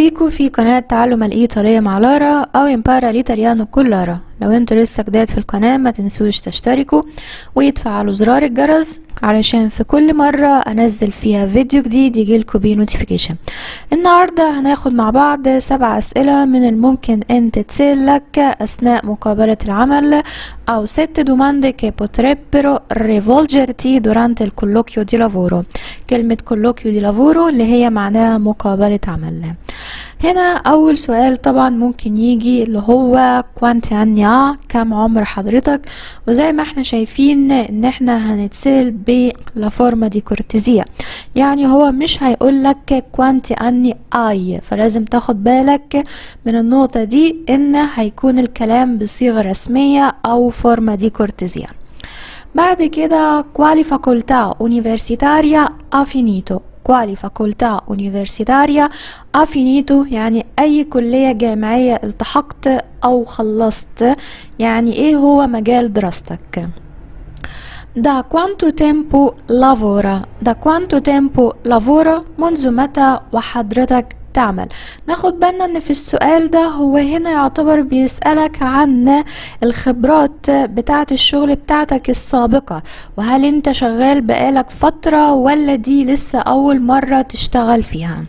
بيكم في قناة تعلم الإيطالية مع لارا أو إمبارا الإيطاليانو كل لارا لو انتوا لسه جداد في القناة ما تنسوش تشتركوا وتفعلوا زرار الجرس علشان في كل مرة أنزل فيها فيديو جديد يجيلكوا بيه نوتيفيكيشن النهاردة هناخد مع بعض سبع أسئلة من الممكن أن تتسألك أثناء مقابلة العمل أو sette domande che potrebbero rivolgerti durante il colloquio di lavoro كلمة colloquio di lavoro اللي هي معناها مقابلة عمل هنا أول سؤال طبعا ممكن يجي اللي هو quanti anni ha كم عمر حضرتك وزي ما احنا شايفين ان احنا هنتسأل بلا فورما دي كورتيزيا يعني هو مش هيقولك quanti anni hai فلازم تاخد بالك من النقطة دي ان هيكون الكلام بصيغة رسمية او فورما دي كورتيزيا بعد كده quali facoltà universitaria ha finito quali facoltà universitaria ha finito يعني أي كلية جامعية التحقت أو خلصت يعني إيه هو مجال دراستك Da quanto tempo lavora da quanto tempo lavora منذ متى وحضرتك تعمل ناخد بالنا ان في السؤال ده هو هنا يعتبر بيسألك عن الخبرات بتاعة الشغل بتاعتك السابقة وهل انت شغال بقالك فترة ولا دي لسه اول مرة تشتغل فيها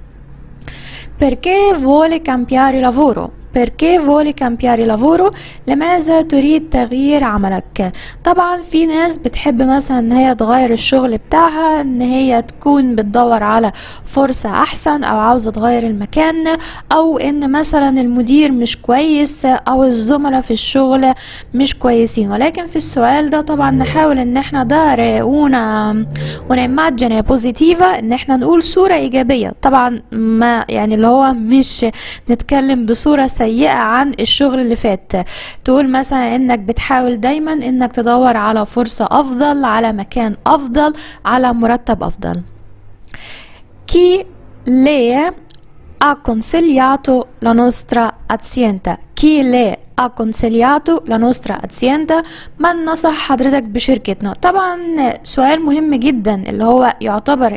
perché vuole cambiare lavoro perché vuole cambiare lavoro لماذا تريد تغيير عملك طبعا في ناس بتحب مثلا ان هي تغير الشغل بتاعها ان هي تكون بتدور على فرصة احسن او عاوزة تغير المكان او ان مثلا المدير مش كويس او الزملاء في الشغل مش كويسين ولكن في السؤال ده طبعا نحاول ان احنا dare una un'immagine positiva ان احنا نقول صورة ايجابية طبعا ما يعني اللي هو مش نتكلم بصورة سيئة عن الشغل اللي فات تقول مثلا انك بتحاول دايما انك تدور على فرصة افضل على مكان افضل على مرتب افضل chi le ha consigliato la nostra azienda chi le ha consigliato la nostra azienda من نصح حضرتك بشركتنا طبعا سؤال مهم جدا اللي هو يعتبر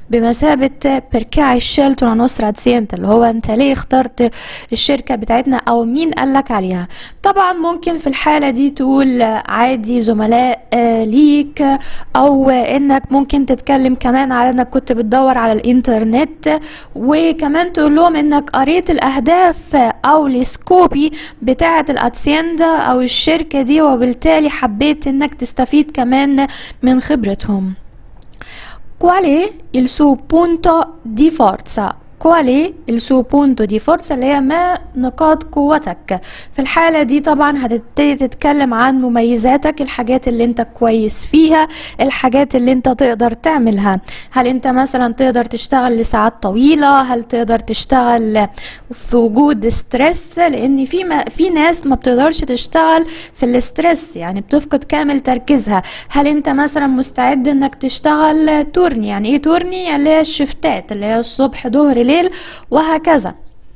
بمثابة perché hai scelto la nostra azienda اللي هو انت ليه اخترت الشركة بتاعتنا او مين قالك عليها طبعا ممكن في الحالة دي تقول عادي زملاء ليك او انك ممكن تتكلم كمان على انك كنت بتدور على الانترنت وكمان تقول لهم انك قريت الاهداف او السكوبي بتاعة الاتسيندا او الشركة دي وبالتالي حبيت انك تستفيد كمان من خبرتهم Qual è il suo punto di forza? qual è il suo punto di forza اللي هي ما نقاط قوتك في الحالة دي طبعا هتبتدي تتكلم عن مميزاتك الحاجات اللي انت كويس فيها الحاجات اللي انت تقدر تعملها هل انت مثلا تقدر تشتغل لساعات طويلة هل تقدر تشتغل في وجود ستريس لان في ما في ناس ما بتقدرش تشتغل في الاسترس يعني بتفقد كامل تركيزها هل انت مثلا مستعد انك تشتغل تورني يعني ايه تورني اللي هي الشفتات اللي هي الصبح ظهر الليل وهكذا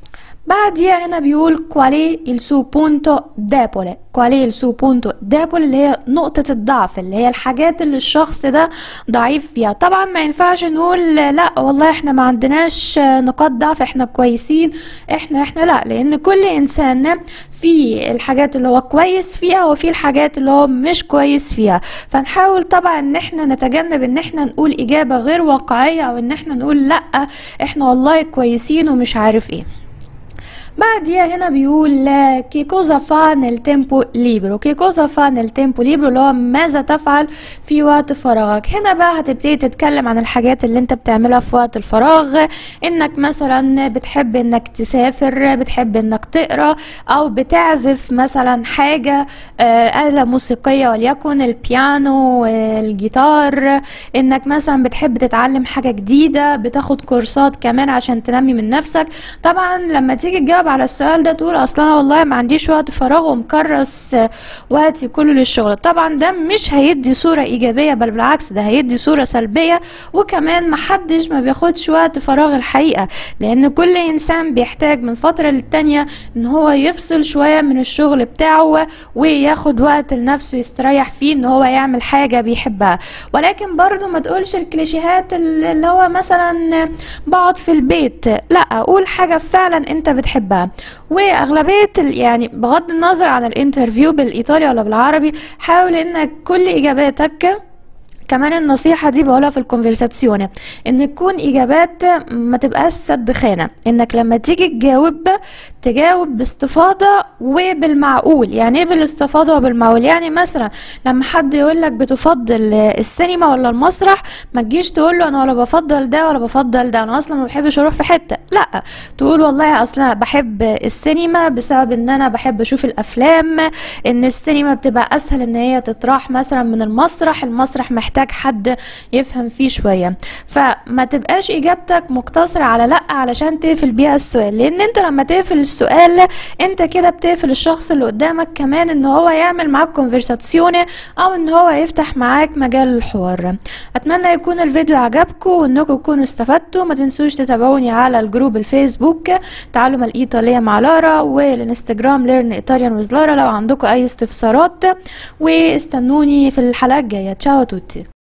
بعديها هنا بيقول qual è il suo punto debole qual è il suo punto debole اللي هي نقطة الضعف اللي هي الحاجات اللي الشخص ده ضعيف فيها طبعا ما ينفعش نقول لا والله احنا ما عندناش نقاط ضعف احنا كويسين احنا احنا لا لان كل انسان في الحاجات اللي هو كويس فيها وفي الحاجات اللي هو مش كويس فيها فنحاول طبعا ان احنا نتجنب ان احنا نقول اجابة غير واقعية او ان احنا نقول لا احنا والله كويسين ومش عارف ايه بعديها هنا بيقول كي كوزا فا نel tempo libero كي كوزا فا nel tempo libero اللي هو ماذا تفعل في وقت فراغك هنا بقى هتبتدي تتكلم عن الحاجات اللي انت بتعملها في وقت الفراغ انك مثلا بتحب انك تسافر بتحب انك تقرا او بتعزف مثلا حاجة آلة موسيقية وليكن البيانو الجيتار انك مثلا بتحب تتعلم حاجة جديدة بتاخد كورسات كمان عشان تنمي من نفسك طبعا لما تيجي تجاوب تجاوب على السؤال ده تقول اصلا انا والله ما عنديش وقت فراغ ومكرس وقتي كله للشغل طبعا ده مش هيدي صورة ايجابية بل بالعكس ده هيدي صورة سلبية وكمان محدش ما بياخدش وقت فراغ الحقيقة لان كل انسان بيحتاج من فترة للتانية ان هو يفصل شوية من الشغل بتاعه وياخد وقت لنفسه يستريح فيه ان هو يعمل حاجة بيحبها ولكن برضو ما تقولش الكليشيهات اللي هو مثلا بقعد في البيت لا اقول حاجة فعلا انت بتحبها واغلبية يعني بغض النظر عن الانترفيو بالايطالي ولا بالعربي حاول انك كل اجاباتك كمان النصيحة دي بقولها في الكونفرساتسيون ان تكون اجابات ما تبقاش سد خانة انك لما تيجي تجاوب تجاوب باستفاضة وبالمعقول يعني ايه بالاستفاضة وبالمعقول يعني مثلا لما حد يقول لك بتفضل السينما ولا المسرح ما تجيش تقول له انا ولا بفضل ده ولا بفضل ده انا اصلا ما بحبش اروح في حتة لا تقول والله اصلا بحب السينما بسبب ان انا بحب اشوف الافلام ان السينما بتبقى اسهل ان هي تطرح مثلا من المسرح المسرح محتاج محتاج حد يفهم فيه شوية فما تبقاش اجابتك مقتصرة على لا علشان تقفل بيها السؤال لان انت لما تقفل السؤال انت كده بتقفل الشخص اللي قدامك كمان ان هو يعمل معاك كونفرساتسيون او ان هو يفتح معاك مجال الحوار اتمنى يكون الفيديو عجبكم وانكم تكونوا استفدتوا ما تنسوش تتابعوني على الجروب الفيسبوك تعلم الايطالية مع لارا والانستجرام ليرن ايطاليان ويز لارا لو عندكم اي استفسارات واستنوني في الحلقة الجاية تشاو توتي